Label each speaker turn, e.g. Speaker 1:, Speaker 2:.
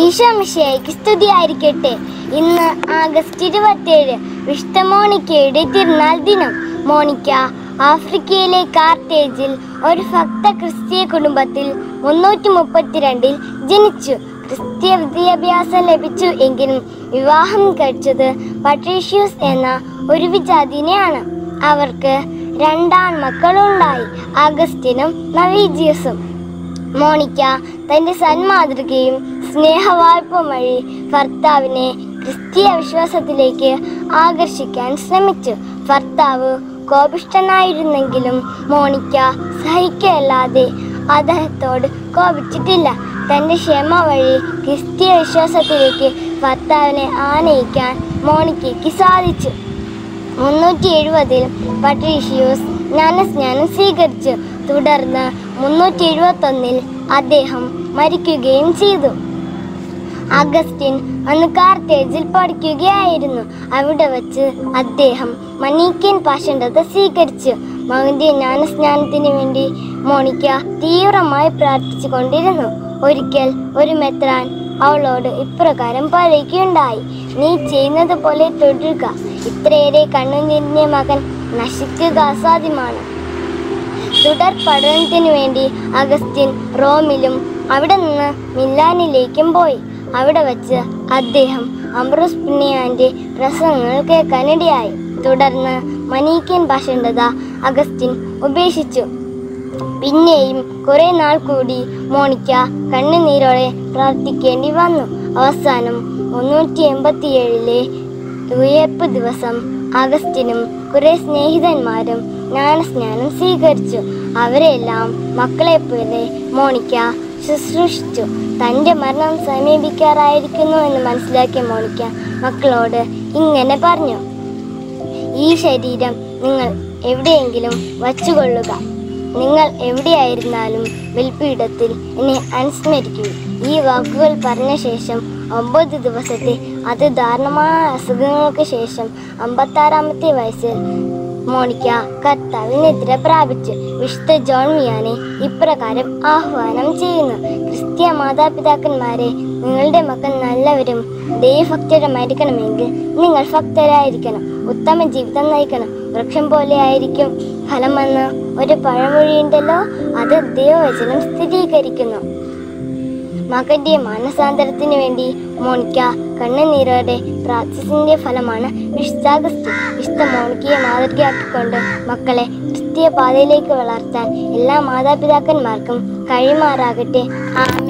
Speaker 1: ഈശോമിശയ്ക്ക് സ്തുതിയായിരിക്കട്ടെ ഇന്ന് ആഗസ്റ്റ് ഇരുപത്തിയേഴ് വിശുദ്ധ മോണിക്കയുടെ തിരുനാൾ ദിനം മോണിക്ക ആഫ്രിക്കയിലെ കാർത്തേജിൽ ഒരു ഭക്ത ക്രിസ്തീയ കുടുംബത്തിൽ മുന്നൂറ്റി മുപ്പത്തിരണ്ടിൽ ജനിച്ചു ക്രിസ്തീയ വിദ്യാഭ്യാസം ലഭിച്ചു എങ്കിലും വിവാഹം കഴിച്ചത് പട്രീഷ്യൂസ് എന്ന ഒരു വിജാതിനെയാണ് അവർക്ക് രണ്ടാൺ മക്കളുണ്ടായി അഗസ്റ്റിനും നവീജിയസും മോണിക്ക തന്റെ സന്മാതൃകയും സ്നേഹവായ്പ വഴി ഭർത്താവിനെ ക്രിസ്തീയ വിശ്വാസത്തിലേക്ക് ആകർഷിക്കാൻ ശ്രമിച്ചു ഭർത്താവ് കോപിഷ്ഠനായിരുന്നെങ്കിലും മോണിക്ക സഹിക്കല്ലാതെ അദ്ദേഹത്തോട് കോപിച്ചിട്ടില്ല തന്റെ ക്ഷമ വഴി ക്രിസ്തീയ വിശ്വാസത്തിലേക്ക് ഭർത്താവിനെ ആനയിക്കാൻ മോണിക്കയ്ക്ക് സാധിച്ചു മുന്നൂറ്റി എഴുപതിൽ പട്രീഷിയൂസ് ജ്ഞാനസ്നാനം സ്വീകരിച്ചു തുടർന്ന് മുന്നൂറ്റി എഴുപത്തൊന്നിൽ അദ്ദേഹം മരിക്കുകയും ചെയ്തു അഗസ്റ്റിൻ അന്ന് കാർത്തേജിൽ പഠിക്കുകയായിരുന്നു അവിടെ വച്ച് അദ്ദേഹം മണീക്കൻ പാഷണ്ഡത സ്വീകരിച്ചു മകന്റെ ജ്ഞാനസ്നാനത്തിന് വേണ്ടി മോണിക്ക തീവ്രമായി പ്രാർത്ഥിച്ചു കൊണ്ടിരുന്നു ഒരിക്കൽ ഒരു മെത്രാൻ അവളോട് ഇപ്രകാരം പറയുകയുണ്ടായി നീ ചെയ്യുന്നത് പോലെ തുടരുക ഇത്രയേറെ കണ്ണുനിരിഞ്ഞ മകൻ നശിക്കുക അസാധ്യമാണ് തുടർ പഠനത്തിനു വേണ്ടി അഗസ്റ്റിൻ റോമിലും അവിടെ നിന്ന് മിലാനിലേക്കും പോയി അവിടെ വച്ച് അദ്ദേഹം അംബ്രോസ് പുണ്യാന്റെ പ്രസംഗങ്ങൾ കേൾക്കാനിടയായി തുടർന്ന് മനീക്കൻ ഭാഷണ്ടത അഗസ്റ്റിൻ ഉപേക്ഷിച്ചു പിന്നെയും കുറെ നാൾ കൂടി മോണിക്ക കണ്ണുനീരോടെ പ്രാർത്ഥിക്കേണ്ടി വന്നു അവസാനം മുന്നൂറ്റി എൺപത്തിയേഴിലെ ഉയർപ്പ് ദിവസം അഗസ്റ്റിനും കുറെ സ്നേഹിതന്മാരും ജ്ഞാനസ്നാനം സ്വീകരിച്ചു അവരെല്ലാം മക്കളെ പോലെ മോണിക്ക ശുശ്രൂഷിച്ചു തന്റെ മരണം സമീപിക്കാറായിരിക്കുന്നു എന്ന് മനസ്സിലാക്കിയ മോണിക്ക മക്കളോട് ഇങ്ങനെ പറഞ്ഞു ഈ ശരീരം നിങ്ങൾ എവിടെയെങ്കിലും വച്ചുകൊള്ളുക നിങ്ങൾ എവിടെയായിരുന്നാലും ബലിപീഠത്തിൽ എന്നെ അനുസ്മരിക്കൂ ഈ വാക്കുകൾ പറഞ്ഞ ശേഷം ഒമ്പത് ദിവസത്തെ അതിദാരുണമായ അസുഖങ്ങൾക്ക് ശേഷം അമ്പത്താറാമത്തെ വയസ്സിൽ മോണിക്ക കർത്താവിൽ നിദ്ര പ്രാപിച്ചു വിശുദ്ധ ജോൺ മിയാനെ ഇപ്രകാരം ആഹ്വാനം ചെയ്യുന്നു ക്രിസ്തീയ മാതാപിതാക്കന്മാരെ നിങ്ങളുടെ മക്കൾ നല്ലവരും ദൈവഭക്തരുമായിരിക്കണമെങ്കിൽ നിങ്ങൾ ഭക്തരായിരിക്കണം ഉത്തമ ജീവിതം നയിക്കണം വൃക്ഷം പോലെ ആയിരിക്കും ഫലമെന്ന് ഒരു പഴമൊഴിയുണ്ടല്ലോ അത് ദൈവവചനം സ്ഥിരീകരിക്കുന്നു മകന്റെ മാനസാന്തരത്തിന് വേണ്ടി മോണിക്ക കണ്ണുനീരോടെ പ്രാർത്ഥിച്ചതിന്റെ ഫലമാണ് വിശുദ്ധാഗസ്റ്റ് വിശുദ്ധ മോണിക്കയെ മാതൃകയാക്കിക്കൊണ്ട് മക്കളെ ക്രിസ്തീയ പാതയിലേക്ക് വളർത്താൻ എല്ലാ മാതാപിതാക്കന്മാർക്കും കഴിയുമാറാകട്ടെ ആമേൻ